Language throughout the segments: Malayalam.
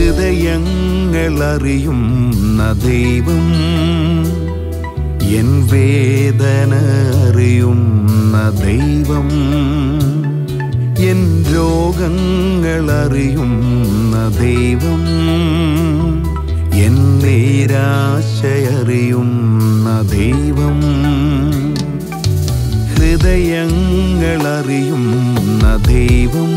ഹൃദയങ്ങൾ അറിയുന്ന ദൈവം എൻ വേദന അറിയുന്ന ദൈവം എൻ രോഗങ്ങൾ അറിയുന്ന ദൈവം എൻ നിരാശയറിയുന്ന ദൈവം ഹൃദയങ്ങൾ അറിയുന്ന ദൈവം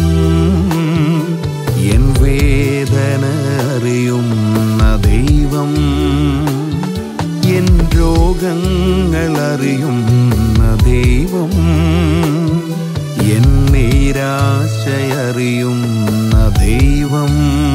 എൻ വേദന അറിയുന്ന ദൈവം എൻ രോഗങ്ങൾ അറിയുന്ന ദൈവം എൻ നിരാശയറിയുന്ന ദൈവം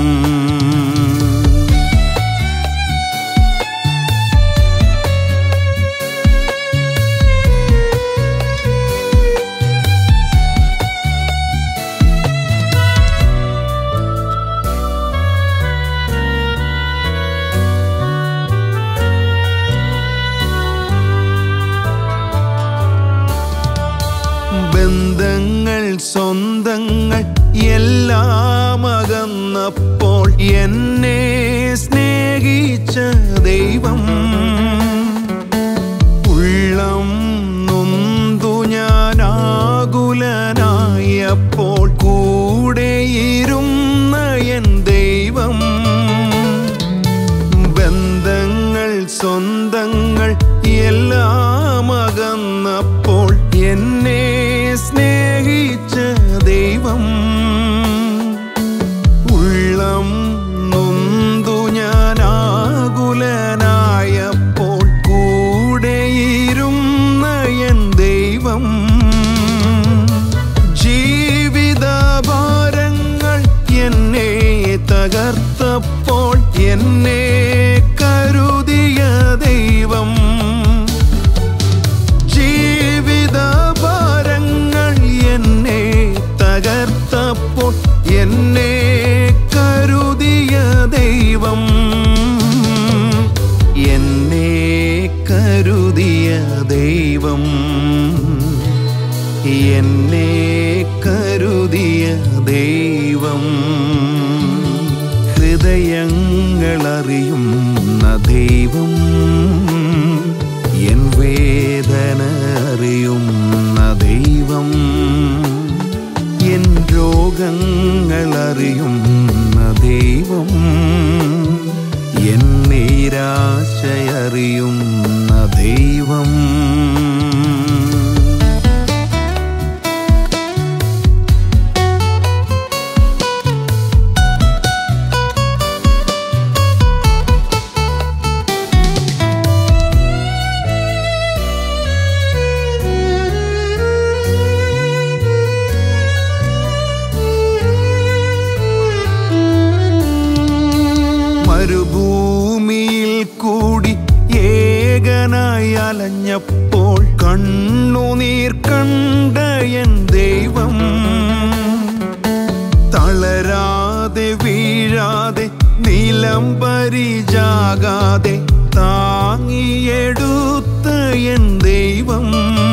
ബന്ധങ്ങൾ സ്വന്തങ്ങൾ എല്ലാം അകന്നപ്പോൾ എന്നെ സ്നേഹിച്ച ദൈവം ഉള്ളം നൊന്തു ഞാനാകുലനായപ്പോൾ കൂടെയിരുന്ന എൻ ദൈവം ബന്ധങ്ങൾ സ്വന്തങ്ങൾ എല്ലാം അകന്നപ്പോൾ എന്നെ സ്നേഹിച്ച ദൈവം ഉള്ളം നൊന്തു ഞാനാകുലനായപ്പോൾ കൂടെയിരുന്ന എൻ ദൈവം ജീവിതഭാരങ്ങൾ എന്നെ തകർത്തപ്പോൾ എന്നെ കരുതിയ ദൈവം ജീവിതഭാരങ്ങൾ എന്നെ തകർത്തപ്പോൾ എന്നെ കരുതിയ ദൈവം എന്നെ കരുതിയ ദൈവം എന്നെ കരുതിയ ദൈവം ഹൃദയങ്ങൾ അറിയുന്ന ദൈവം എൻ വേദന അറിയുന്ന ദൈവം എൻ രോഗങ്ങൾ അറിയുന്ന ദൈവം എൻ നിരാശയറിയുന്ന ദൈവം മരുഭൂമിയിൽ കൂടി ഏകനായി അലഞ്ഞപ്പോൾ കണ്ണുനീർ കണ്ട എൻ ദൈവം തളരാതെ വീഴാതെ നിലം പരിചാകാതെ താങ്ങിയെടുത്ത എൻ ദൈവം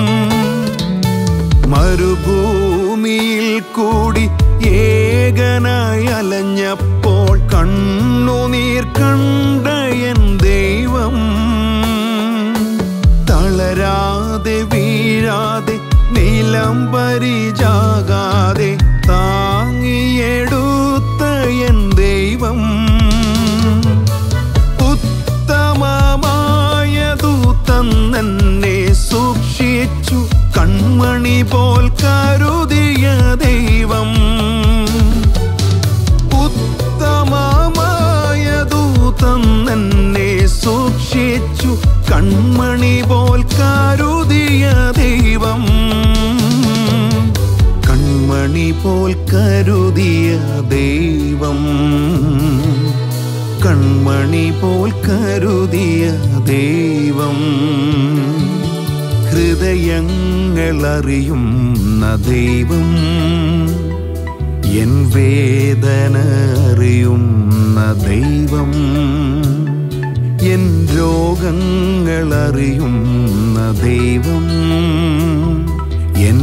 മരുഭൂമിയിൽ കൂടി ഏകനായി അലഞ്ഞപ്പോൾ കണ്ണുനീർ കണ്ട എൻ ദൈവം തളരാതെ വീഴാതെ നിലം പരിചാകാതെ താങ്ങിയെടുത്ത എൻ ദൈവം ഉത്തമമായതു തന്നെന്നെ സൂക്ഷിച്ചു കൺമണി പോൽ കരുതിയ ദൈവം ഉത്തമമായതു തന്നെന്നെ സൂക്ഷിച്ചു കൺമണി പോൽ കരുതിയ ദൈവം കൺമണി പോൽ കരുതിയ ദൈവം കൺമണി പോൽ കരുതിയ ദൈവം ഹൃദയങ്ങൾ അറിയുന്ന ദൈവം എൻ വേദന അറിയുന്ന ദൈവം എൻ രോഗങ്ങൾ അറിയുന്ന ദൈവം എൻ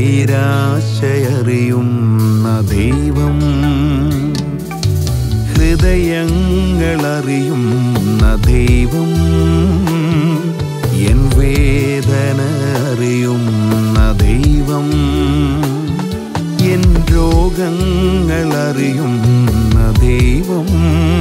നിരാശയറിയുന്ന ദൈവം ഹൃദയങ്ങൾ ഹൃദയങ്ങളറിയുന്ന ദൈവം എൻ വേദന അറിയുന്ന ദൈവം എൻ രോഗങ്ങളറിയുന്ന ദൈവം